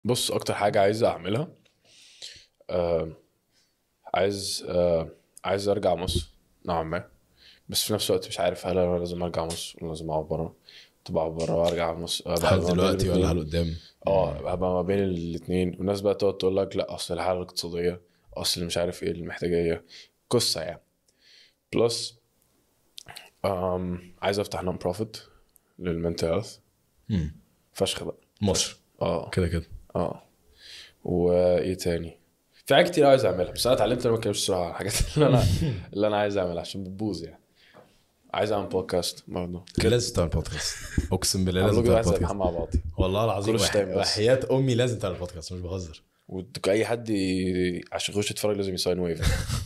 بص اكتر حاجه عايز اعملها آه عايز آه عايز ارجع مصر نوعا ما بس في نفس الوقت مش عارف هل انا لازم ارجع مصر ولا لازم اقعد بره طب اقعد بره وارجع مصر آه، هل ما بين دلوقتي ولا الاتنين. هل قدام اه هبقى ما بين الاثنين والناس بقى تقعد تقول لك لا اصل الحاله الاقتصاديه اصل مش عارف ايه اللي محتاجه ايه قصه يعني بلس عايز افتح نون بروفيت للمنتل هيلث مم. فشخ بقى مصر اه كده كده اه وايه تاني في حاجات كتير عايز اعملها بس انا اتعلمت إن انا ما اتكلمش الصراحه عن الحاجات اللي انا اللي انا عايز اعملها عشان بتبوظ يعني عايز اعمل بودكاست برضه لازم تعمل بودكاست اقسم بالله اقول لازم لكم تعمل واحد زي بودكاست محمد مع بعض والله العظيم كله وح- شتايم بس. وحياة امي لازم تعمل بودكاست مش بهزر واي حد ي... عشان يخش يتفرج لازم يساين ويف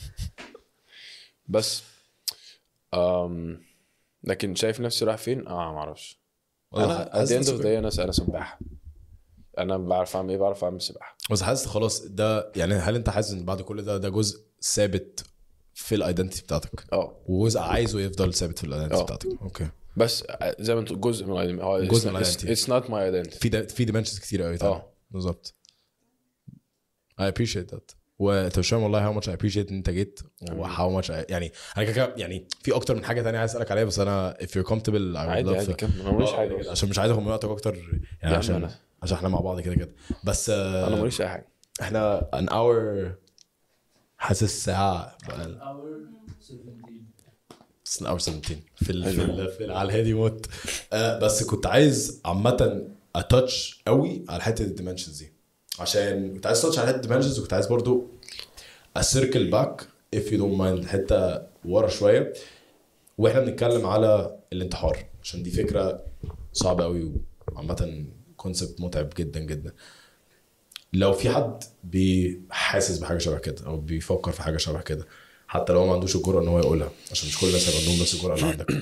بس أم... لكن شايف نفسي رايح فين؟ اه ما اعرفش انا at the end of the day انا انا سباح انا بعرف اعمل ايه بعرف اعمل سباحه بس حاسس خلاص ده يعني هل انت حاسس ان بعد كل ده ده جزء ثابت في الايدنتي بتاعتك اه وجزء عايزه يفضل ثابت في الايدنتي اه. بتاعتك اوكي بس زي ما انت جزء من ال- هو جزء من it's- identity. it's not my identity في ده في ديمنشنز كتير قوي طبعا اه. بالظبط I appreciate that وانت مش فاهم والله how much I appreciate ان انت جيت و how much I يعني انا كده كده يعني في اكتر من حاجه تانية عايز اسالك عليها بس انا if you're comfortable I would عادي love عادي to- كمل انا ماليش اه، حاجه عشان مش عايز اخد من وقتك اكتر يعني يا عشان عم أنا- عشان احنا مع بعض كده كده بس آه، انا ماليش اي حاجه احنا an hour حاسس ساعه بقى hour 17 بس an hour 17 في ال في, ال في ال على الهادي موت آه بس كنت عايز عامه اتاتش قوي على حته الديمنشنز دي عشان كنت عايز اتاتش على حته الديمنشنز وكنت عايز برضو اسيركل باك if you don't mind حته ورا شويه واحنا بنتكلم على الانتحار عشان دي فكره صعبه قوي وعامه كونسبت متعب جدا جدا لو في حد بيحاسس بحاجه شبه كده او بيفكر في حاجه شبه كده حتى لو هو ما عندوش الجرأه ان هو يقولها عشان مش كل الناس هيبقى عندهم نفس الجرأه اللي عندك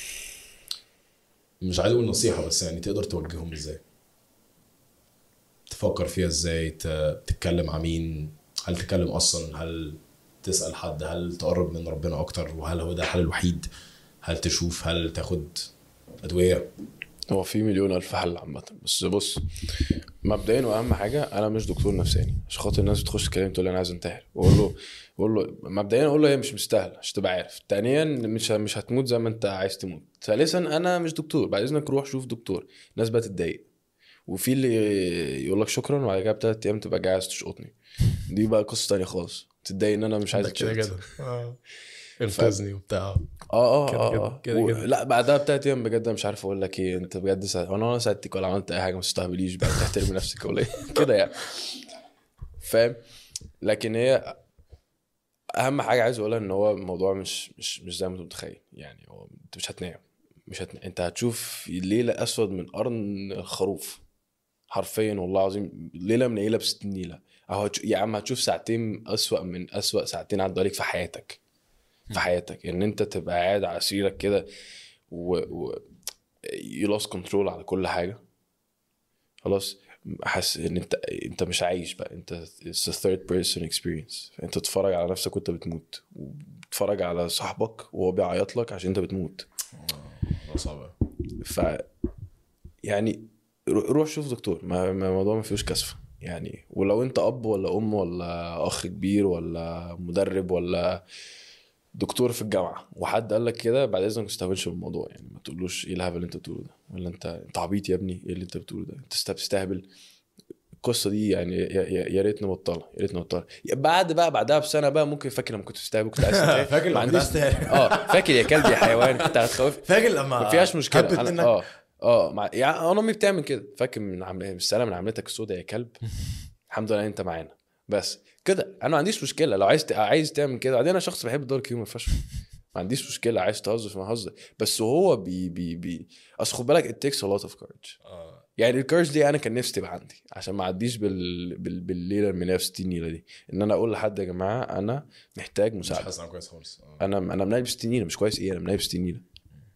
مش عايز اقول نصيحه بس يعني تقدر توجههم ازاي تفكر فيها ازاي ت- تتكلم مع مين هل تتكلم اصلا هل تسال حد هل تقرب من ربنا اكتر وهل هو ده الحل الوحيد هل تشوف هل تاخد ادويه هو في مليون الف حل عامه بس بص مبدئيا واهم حاجه انا مش دكتور نفساني عشان خاطر الناس بتخش تكلمني تقول لي انا عايز انتحر واقول له بقول له مبدئيا اقول له هي مش مستاهله عشان تبقى عارف ثانيا مش مش هتموت زي ما انت عايز تموت ثالثا انا مش دكتور بعد اذنك روح شوف دكتور الناس بقى تتضايق وفي اللي يقول لك شكرا وبعد كده بثلاث ايام تبقى جاي عايز تشقطني دي بقى قصه تانية خالص تتضايق ان انا مش عايز كده أتشقط. كده اه انقذني وبتاع اه اه كده اه, كده، آه. كده و- كده. لا بعدها بتلات ايام بجد أنا مش عارف اقول لك ايه انت بجد ساعد انا ولا ساعدتك ولا عملت اي حاجه ما تستهبليش بقى تحترمي نفسك ولا ايه كده يعني فاهم لكن هي اهم حاجه عايز اقولها ان هو الموضوع مش مش مش زي ما انت متخيل يعني هو انت مش هتنام مش هتنام. انت هتشوف ليله اسود من قرن الخروف حرفيا والله العظيم ليله منيله بست نيله اهو هتش- يا عم هتشوف ساعتين اسوأ من اسوأ ساعتين عدوا عليك في حياتك في حياتك ان انت تبقى قاعد على سريرك كده و, و... you lost control على كل حاجه خلاص حاسس ان انت انت مش عايش بقى انت it's a third person experience فانت تتفرج على نفسك وانت بتموت وتتفرج على صاحبك وهو بيعيط لك عشان انت بتموت الموضوع صعب أوي. ف يعني رو- روح شوف دكتور ما ما- الموضوع ما فيهوش كسفه يعني ولو انت اب ولا ام ولا اخ كبير ولا مدرب ولا دكتور في الجامعه وحد قال لك كده بعد اذنك ما تستهبلش بالموضوع يعني ما تقولوش ايه الهبل اللي انت بتقوله ده ولا انت انت عبيط يا ابني ايه اللي انت بتقوله ده انت است- بتستهبل القصه دي يعني يا- يا يا ريت نبطلها يا ريت نبطلها بعد بقى بعدها بسنه بقى ممكن فاكر لما كنت بتستهبل كنت عايز تنتحر. فاكر لما ما كنت عنديش عايز تنتحر. اه فاكر يا كلب يا حيوان كنت هتخوف فاكر لما ما فيهاش مشكله هبت أنا- منك اه اه مع... يعني انا امي بتعمل كده فاكر من عمل السلام من عملتك السوداء يا كلب الحمد لله انت معانا بس كده انا ما عنديش مشكله لو عايز ت... عايز تعمل كده بعدين انا شخص بحب الدارك هيومر فشخ ما عنديش مشكله عايز تهزر فما هزر بس هو بي بي بي اصل خد بالك it takes a lot of courage آه. يعني الكورج دي انا كان نفسي تبقى عندي عشان ما اعديش بال... بال... بالليله المنيه في 60 نيله دي ان انا اقول لحد يا جماعه انا محتاج مش مساعده حاسس انا كويس خالص آه. انا انا منايب 60 نيله مش كويس ايه انا منايب 60 نيله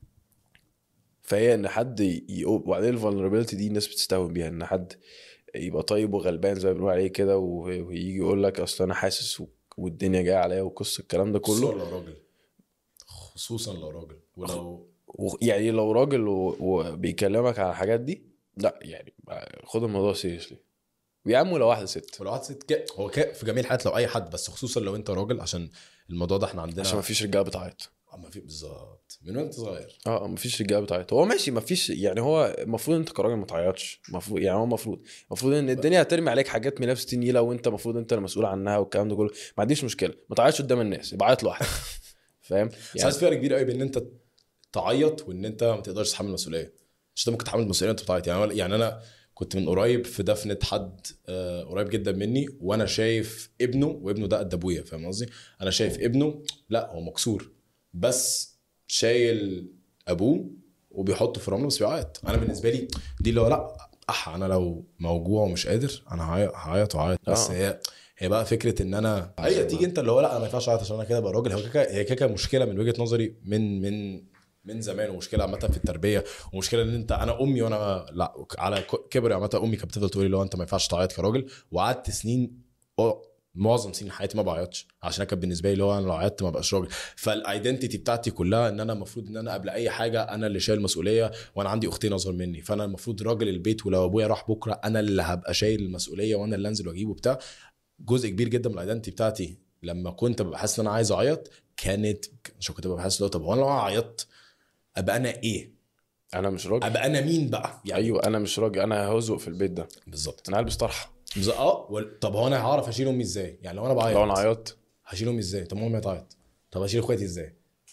فهي ان حد يقوم وبعدين الفولنربيلتي دي الناس بتستهون بيها ان حد يبقى طيب وغلبان زي ما بنقول عليه كده وه- ويجي يقول لك اصل انا حاسس و- والدنيا جايه عليا وقصه الكلام ده خصوصا كله لو راجل خصوصا لو راجل ولو و- يعني لو راجل و- وبيكلمك على الحاجات دي لا يعني خد الموضوع سيريسلي ويا عم لو واحده ست ولو واحد ست ك... هو ك... في جميع الحالات لو اي حد بس خصوصا لو انت راجل عشان الموضوع ده احنا عندنا عشان ما فيش رجاله بتعيط ما في بالظبط من وانت صغير اه ما فيش رجاله بتعيط هو ماشي ما فيش يعني هو المفروض انت كراجل ما تعيطش المفروض يعني هو المفروض المفروض ان الدنيا هترمي عليك حاجات من نفس نيله وانت المفروض انت المسؤول عنها والكلام ده كله ما عنديش مشكله ما تعيطش قدام الناس يبقى عيط لوحدك فاهم بس يعني عايز فرق كبير قوي بين ان انت تعيط وان انت ما تقدرش تتحمل المسؤوليه مش انت ممكن تتحمل المسؤوليه وانت بتعيط يعني يعني انا كنت من قريب في دفنه حد آه، قريب جدا مني وانا شايف ابنه وابنه ده قد ابويا فاهم قصدي انا شايف ابنه لا هو مكسور بس شايل ابوه وبيحطه في الرمل بس بيعيط انا بالنسبه لي دي اللي هو لا اح انا لو موجوع ومش قادر انا هعيط هعيط وهعيط بس آه. هي هي بقى فكره ان انا هي تيجي انت اللي هو لا انا ما ينفعش اعيط عشان انا كده ابقى راجل هو كده هي كده مشكله من وجهه نظري من من من زمان ومشكله عامه في التربيه ومشكله ان انت انا امي وانا لا على ك- كبر عامه امي كانت بتفضل تقول لي لو انت ما ينفعش تعيط كراجل وقعدت سنين أو معظم سنين حياتي ما بعيطش عشان أنا كانت بالنسبه لي لو انا لو عيطت ما بقاش راجل فالايدنتيتي بتاعتي كلها ان انا المفروض ان انا قبل اي حاجه انا اللي شايل المسؤوليه وانا عندي اختين اصغر مني فانا المفروض راجل البيت ولو ابويا راح بكره انا اللي هبقى شايل المسؤوليه وانا اللي انزل واجيبه بتاع جزء كبير جدا من الايدنتي بتاعتي لما كنت ببقى حاسس ان انا عايز اعيط كانت عشان كنت ببقى حاسس لو طب هو انا لو عيطت ابقى انا ايه؟ انا مش راجل ابقى انا مين بقى؟ يعني ايوه انا مش راجل انا هزق في البيت ده بالظبط انا هلبس طرحه بز- اه وال- طب هو انا هعرف اشيل امي ازاي؟ يعني لو انا بعيط لو انا عيطت هشيل امي ازاي؟ طب ما امي هتعيط طب هشيل اخواتي ازاي؟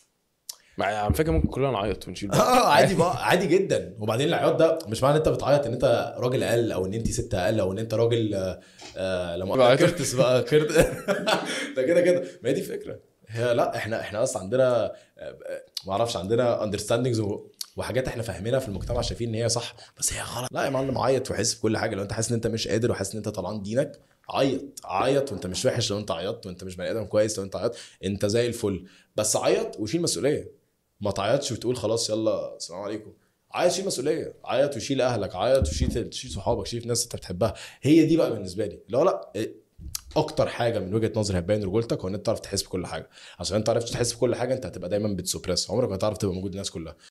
مع على فكره ممكن كلنا نعيط ونشيل بعض. اه عادي بقى عادي جدا وبعدين العياط ده مش معنى ان انت بتعيط ان انت راجل اقل او ان انت ست اقل او ان انت راجل آه، آه لما بعيط. كرتس بقى كرت ده كده كده ما هي دي فكره هي لا احنا احنا اصلا عندنا آه، آه، ما اعرفش عندنا اندرستاندنجز وحاجات احنا فاهمينها في المجتمع شايفين ان هي صح بس هي غلط لا يا معلم عيط وحس بكل حاجه لو انت حاسس ان انت مش قادر وحاسس ان انت طلعان دينك عيط عيط وانت مش وحش لو انت عيطت وانت مش بني ادم كويس لو انت عيطت انت زي الفل بس عيط وشيل مسؤوليه ما تعيطش وتقول خلاص يلا السلام عليكم عيط شيل مسؤوليه عيط وشيل اهلك عيط وشيل شيل صحابك شيل ناس انت بتحبها هي دي بقى بالنسبه لي لا لا إيه، اكتر حاجه من وجهه نظري هتبين رجولتك هو ان انت تعرف تحس بكل حاجه عشان انت عرفت تحس بكل حاجه انت هتبقى دايما بتسوبريس عمرك ما هتعرف تبقى موجود الناس كلها